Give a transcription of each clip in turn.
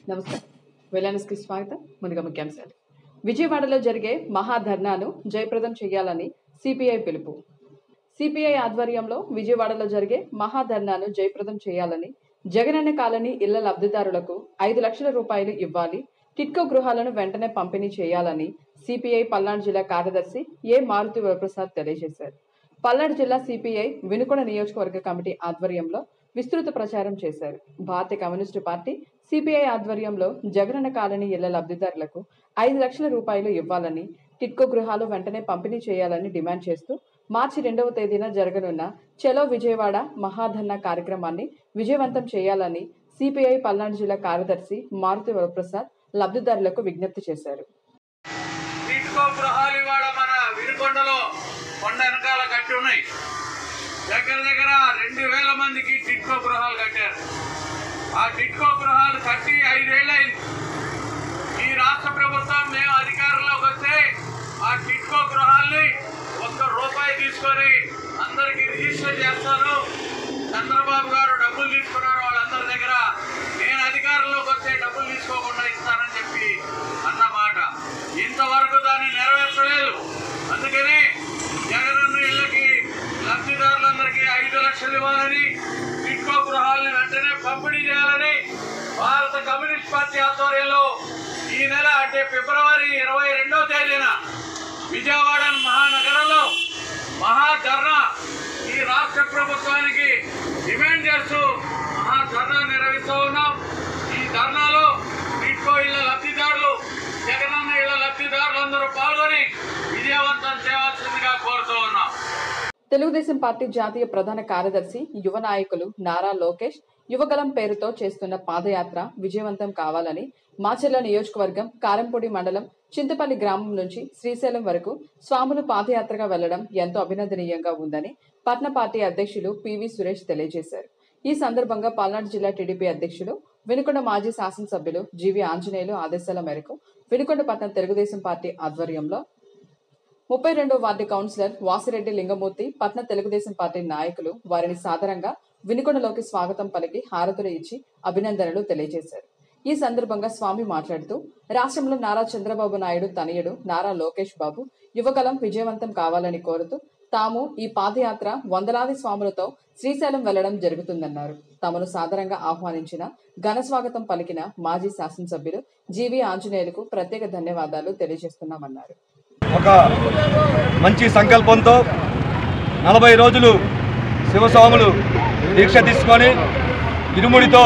నమస్కారం వెలానస్కి స్వాగతం ముందుగా ముఖ్యాంశాలు విజయవాడలో జరిగే మహాధర్నాను జయప్రదం చేయాలని సిపిఐ పిలుపు సిపిఐ ఆధ్వర్యంలో విజయవాడలో జరిగే మహాధర్నాను జయప్రదం చేయాలని జగనన్న కాలనీ ఇళ్ల లబ్ధిదారులకు ఐదు లక్షల రూపాయలు ఇవ్వాలి టిట్కో గృహాలను వెంటనే పంపిణీ చేయాలని సిపిఐ పల్నాడు జిల్లా కార్యదర్శి ఏ మారుతి వరప్రసాద్ తెలియజేశారు పల్నాడు జిల్లా సిపిఐ వినుకొండ నియోజకవర్గ కమిటీ ఆధ్వర్యంలో విస్తృత ప్రచారం చేశారు భారతీయ కమ్యూనిస్టు పార్టీ సిపిఐ ఆధ్వర్యంలో జగనన్న కాలనీ ఇళ్ల లబ్ధిదారులకు ఐదు లక్షల రూపాయలు ఇవ్వాలని టిట్కో గృహాలు వెంటనే పంపిణీ చేయాలని డిమాండ్ చేస్తూ మార్చి రెండవ తేదీన జరగనున్న చలో విజయవాడ మహాధర్నా కార్యక్రమాన్ని విజయవంతం చేయాలని సిపిఐ పల్నాడు జిల్లా కార్యదర్శి మారుతి వరప్రసాద్ లబ్ధిదారులకు విజ్ఞప్తి చేశారు టిట్కో గృహాలు ఇవాళ మన వినుకొండలో కొండ వెనకాల కట్టి ఉన్నాయి దగ్గర దగ్గర రెండు వేల మందికి టిట్కో గృహాలు కట్టారు ఆ టిట్కో గృహాలు కట్టి ఐదేళ్ళైంది ఈ రాష్ట్ర ప్రభుత్వం మేము అధికారంలోకి వస్తే ఆ టిట్కో గృహాల్ని ఒక్క రూపాయి తీసుకొని అందరికి రిజిస్టర్ చేస్తాను చంద్రబాబు గారు డబ్బులు తీసుకున్నారు వాళ్ళందరి దగ్గర నేను అధికారంలోకి వస్తే డబ్బులు తీసుకోకుండా ఇస్తానని చెప్పి అన్నమాట ఇంతవరకు దాన్ని నెరవేర్చలేదు అందుకని జగనన్న ఇళ్ళకి లబ్ధిదారులందరికీ ఐదు లక్షలు ఇవ్వాలని టిట్కో గృహాలను వెంటనే పంపిణీ చేయాలని భారత కమ్యూనిస్ట్ పార్టీ ఆధ్వర్యంలో ఈ నెల అంటే ఫిబ్రవరి ఇరవై రెండవ తేదీన విజయవాడ మహానగరంలో మహాధర్నా ఈ రాష్ట్ర ప్రభుత్వానికి డిమాండ్ చేస్తూ మహాధర్నా నిర్వహిస్తూ ఉన్నాం ఈ ధర్నాలో టిట్కో ఇళ్ల లబ్ధిదారులు జగనన్న ఇళ్ల లబ్ధిదారులు అందరూ పాల్గొని విజయవంతం చేయవలసిందిగా కోరుతూ ఉన్నాం తెలుగుదేశం పార్టీ జాతీయ ప్రధాన కార్యదర్శి యువ నాయకులు నారా లోకేష్ యువగలం పేరుతో చేస్తున్న పాదయాత్ర విజయవంతం కావాలని మాచెల్ల నియోజకవర్గం కారంపొడి మండలం చింతపల్లి గ్రామం నుంచి శ్రీశైలం వరకు స్వాములు పాదయాత్రగా వెళ్లడం ఎంతో అభినందనీయంగా ఉందని పట్న పార్టీ అధ్యక్షులు పివి సురేష్ తెలియజేశారు ఈ సందర్భంగా పల్నాడు జిల్లా టీడీపీ అధ్యక్షులు వినుకొండ మాజీ శాసనసభ్యులు జీవి ఆంజనేయులు ఆదేశాల మేరకు వినుకొండ పట్టణ తెలుగుదేశం పార్టీ ఆధ్వర్యంలో ముప్పై రెండో వార్డు కౌన్సిలర్ వాసిరెడ్డి లింగమూర్తి పట్న తెలుగుదేశం పార్టీ నాయకులు వారిని సాదరంగా వినుకొండలోకి స్వాగతం పలికి హారతులు ఇచ్చి అభినందనలు తెలియజేశారు ఈ సందర్భంగా స్వామి మాట్లాడుతూ రాష్ట్రంలో నారా చంద్రబాబు నాయుడు తనయుడు నారా లోకేష్ బాబు యువకలం విజయవంతం కావాలని కోరుతూ తాము ఈ పాదయాత్ర వందలాది స్వాములతో శ్రీశైలం వెళ్లడం జరుగుతుందన్నారు తమను సాదరంగా ఆహ్వానించిన ఘన స్వాగతం పలికిన మాజీ శాసనసభ్యులు జీవి ఆంజనేయులకు ప్రత్యేక ధన్యవాదాలు తెలియజేస్తున్నామన్నారు ఒక మంచి సంకల్పంతో నలభై రోజులు శివస్వాములు దీక్ష తీసుకొని ఇరుముడితో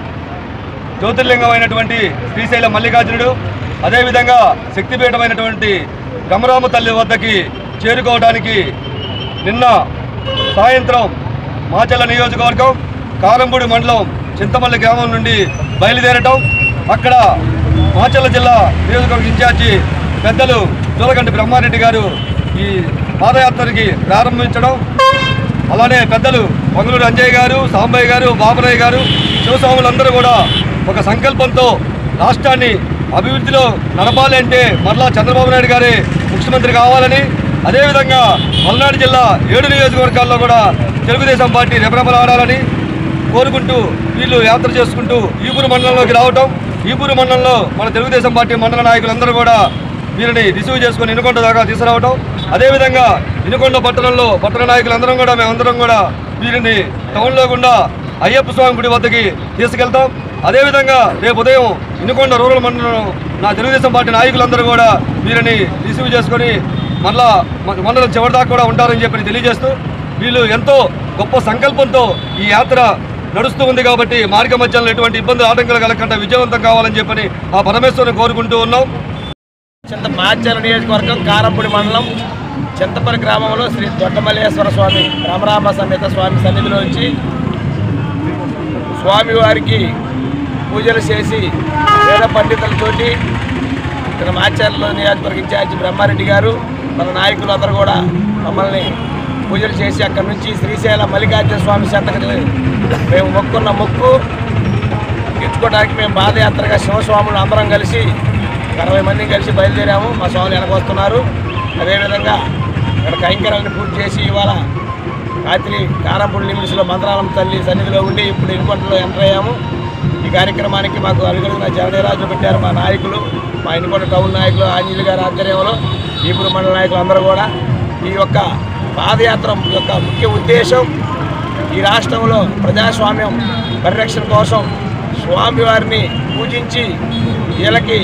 జ్యోతిర్లింగమైనటువంటి శ్రీశైల మల్లికార్జునుడు అదేవిధంగా శక్తిపీఠమైనటువంటి గమరామ తల్లి వద్దకి చేరుకోవడానికి నిన్న సాయంత్రం మాచల్ల నియోజకవర్గం కారంపూడి మండలం చింతమల్లి గ్రామం నుండి బయలుదేరటం అక్కడ మాచల్ల జిల్లా నియోజకవర్గ ఇన్ఛార్జి పెద్దలు జోలగంటి బ్రహ్మారెడ్డి గారు ఈ పాదయాత్రకి ప్రారంభించడం అలానే పెద్దలు మంగళూరు అంజయ్ గారు సాంబయ్య గారు బాబరయ్య గారు శివస్వాములందరూ కూడా ఒక సంకల్పంతో రాష్ట్రాన్ని అభివృద్ధిలో నడపాలి అంటే మరలా చంద్రబాబు నాయుడు గారే ముఖ్యమంత్రి కావాలని అదేవిధంగా పల్నాడు జిల్లా ఏడు నియోజకవర్గాల్లో కూడా తెలుగుదేశం పార్టీ రెపరెపలాడాలని కోరుకుంటూ వీళ్ళు యాత్ర చేసుకుంటూ ఈపూరు మండలంలోకి రావటం ఈపూరు మండలంలో మన తెలుగుదేశం పార్టీ మండల నాయకులందరూ కూడా వీరిని రిసీవ్ చేసుకొని ఇనుకొండ దాకా తీసుకురావటం అదేవిధంగా ఇనుకొండ పట్టణంలో పట్టణ నాయకులందరం కూడా మేమందరం కూడా వీరిని టౌన్లో గుండా అయ్యప్ప స్వామి గుడి వద్దకి తీసుకెళ్తాం అదేవిధంగా రేపు ఉదయం ఇనుకొండ రూరల్ మండలం నా తెలుగుదేశం పార్టీ నాయకులందరూ కూడా వీరిని రిసీవ్ చేసుకొని మళ్ళా మ- మండలం చివరిదాకా కూడా ఉంటారని చెప్పి తెలియజేస్తూ వీళ్ళు ఎంతో గొప్ప సంకల్పంతో ఈ యాత్ర నడుస్తూ ఉంది కాబట్టి మార్గ మధ్యలో ఎటువంటి ఇబ్బందులు ఆటంకాలు కలగకుండా విజయవంతం కావాలని చెప్పని ఆ పరమేశ్వరుని కోరుకుంటూ ఉన్నాం చింత మాచర్ల నియోజకవర్గం కారంపూడి మండలం చింతపల్లి గ్రామంలో శ్రీ దొడ్డమల్లేశ్వర స్వామి రామరామ సమేత స్వామి సన్నిధిలోంచి స్వామివారికి పూజలు చేసి వేద పండితులతోటి ఇక్కడ మాచర్ల నియోజకవర్గ ఇన్ఛార్జి బ్రహ్మారెడ్డి గారు మన నాయకులు అందరూ కూడా మమ్మల్ని పూజలు చేసి అక్కడ నుంచి శ్రీశైలం మల్లికార్జున స్వామి సంతకం మేము మొక్కున్న మొక్కు తీర్చుకోవడానికి మేము పాదయాత్రగా శివస్వాములు అందరం కలిసి అరవై మంది కలిసి బయలుదేరాము మా స్వాములు వెనకొస్తున్నారు అదేవిధంగా ఇక్కడ కైంకర్యాలను పూర్తి చేసి ఇవాళ రాత్రి కారంపూడి లిమిట్స్లో మంత్రాలం తల్లి సన్నిధిలో ఉండి ఇప్పుడు ఇనుకొండలో ఎంటర్ అయ్యాము ఈ కార్యక్రమానికి మాకు అడుగుడుగున జననీరాజు పెట్టారు మా నాయకులు మా ఇనుకొండ టౌన్ నాయకులు ఆంజనేయులు గారి ఆధ్వర్యంలో ఈపురు మండల నాయకులు అందరూ కూడా ఈ యొక్క పాదయాత్ర యొక్క ముఖ్య ఉద్దేశం ఈ రాష్ట్రంలో ప్రజాస్వామ్యం పరిరక్షణ కోసం స్వామివారిని పూజించి వీళ్ళకి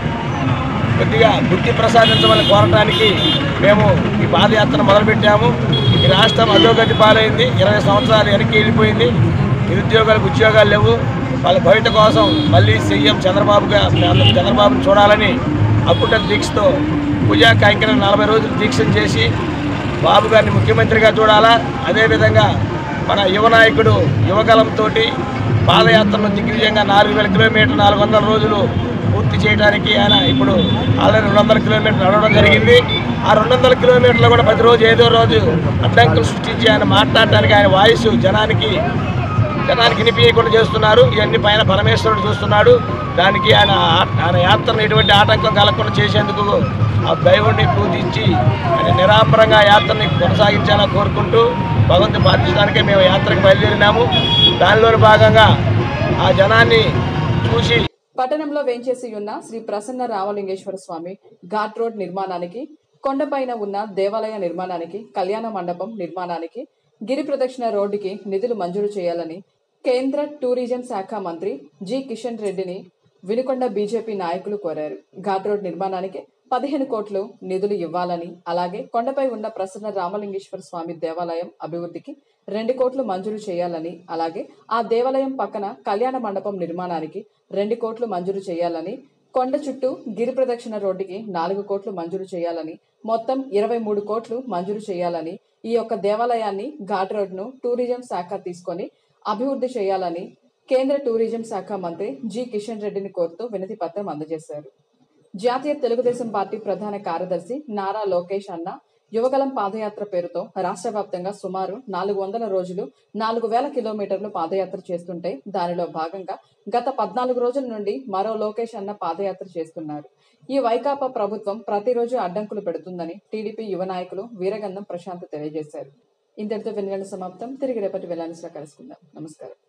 కొద్దిగా బుద్ధి ప్రసాదించమని కోరటానికి మేము ఈ పాదయాత్ర మొదలుపెట్టాము ఈ రాష్ట్రం అధోగతి పాలైంది ఇరవై సంవత్సరాలు వెనక్కి వెళ్ళిపోయింది నిరుద్యోగాలకు ఉద్యోగాలు లేవు వాళ్ళ భవిత కోసం మళ్ళీ సీఎం చంద్రబాబుగా చంద్రబాబుని చూడాలని అప్పుట దీక్షతో పూజా కార్యక్రమం నలభై రోజులు దీక్షను చేసి బాబు గారిని ముఖ్యమంత్రిగా చూడాలా అదేవిధంగా మన యువ నాయకుడు యువగలంతో పాదయాత్రను దిగ్విజయంగా నాలుగు వేల కిలోమీటర్ నాలుగు వందల రోజులు పూర్తి చేయడానికి ఆయన ఇప్పుడు ఆల్రెడీ రెండు వందల కిలోమీటర్లు నడవడం జరిగింది ఆ రెండు వందల కిలోమీటర్లు కూడా ప్రతిరోజు ఏదో రోజు అడ్డంకులు సృష్టించి ఆయన మాట్లాడటానికి ఆయన వాయిస్ జనానికి జనానికి వినిపించకుండా చేస్తున్నారు ఇవన్నీ పైన పరమేశ్వరుడు చూస్తున్నాడు దానికి ఆయన ఆయన యాత్రను ఎటువంటి ఆటంకం కలగకుండా చేసేందుకు ఆ దైవుడిని పూజించి ఆయన నిరాంబరంగా ఆ యాత్రని కొనసాగించాలని కోరుకుంటూ భగవంతుని ప్రార్థించడానికే మేము యాత్రకు బయలుదేరినాము దానిలో భాగంగా ఆ జనాన్ని చూసి పట్టణంలో వేంచేసి ఉన్న శ్రీ ప్రసన్న రామలింగేశ్వర స్వామి ఘాట్ రోడ్ నిర్మాణానికి కొండపైన ఉన్న దేవాలయ నిర్మాణానికి కళ్యాణ మండపం నిర్మాణానికి గిరి ప్రదక్షిణ రోడ్డుకి నిధులు మంజూరు చేయాలని కేంద్ర టూరిజం శాఖ మంత్రి జి కిషన్ రెడ్డిని వినుకొండ బీజేపీ నాయకులు కోరారు ఘాట్ రోడ్ నిర్మాణానికి పదిహేను కోట్లు నిధులు ఇవ్వాలని అలాగే కొండపై ఉన్న ప్రసన్న రామలింగేశ్వర స్వామి దేవాలయం అభివృద్ధికి రెండు కోట్లు మంజూరు చేయాలని అలాగే ఆ దేవాలయం పక్కన కళ్యాణ మండపం నిర్మాణానికి రెండు కోట్లు మంజూరు చేయాలని కొండ చుట్టూ గిరి ప్రదక్షిణ రోడ్డుకి నాలుగు కోట్లు మంజూరు చేయాలని మొత్తం ఇరవై మూడు కోట్లు మంజూరు చేయాలని ఈ యొక్క దేవాలయాన్ని ఘాట్ రోడ్ను టూరిజం శాఖ తీసుకొని అభివృద్ధి చేయాలని కేంద్ర టూరిజం శాఖ మంత్రి జి కిషన్ రెడ్డిని కోరుతూ వినతి పత్రం అందజేశారు జాతీయ తెలుగుదేశం పార్టీ ప్రధాన కార్యదర్శి నారా లోకేష్ అన్న యువగలం పాదయాత్ర పేరుతో రాష్ట్ర వ్యాప్తంగా సుమారు నాలుగు వందల రోజులు నాలుగు వేల కిలోమీటర్లు పాదయాత్ర చేస్తుంటే దానిలో భాగంగా గత పద్నాలుగు రోజుల నుండి మరో లోకేష్ అన్న పాదయాత్ర చేస్తున్నారు ఈ వైకాపా ప్రభుత్వం ప్రతిరోజు అడ్డంకులు పెడుతుందని టీడీపీ యువ నాయకులు వీరగంధం ప్రశాంత్ తెలియజేశారు ఇంతటితో వెన్నెల సమాప్తం తిరిగి రేపటి వెళ్లాల్సిన కలుసుకుందాం నమస్కారం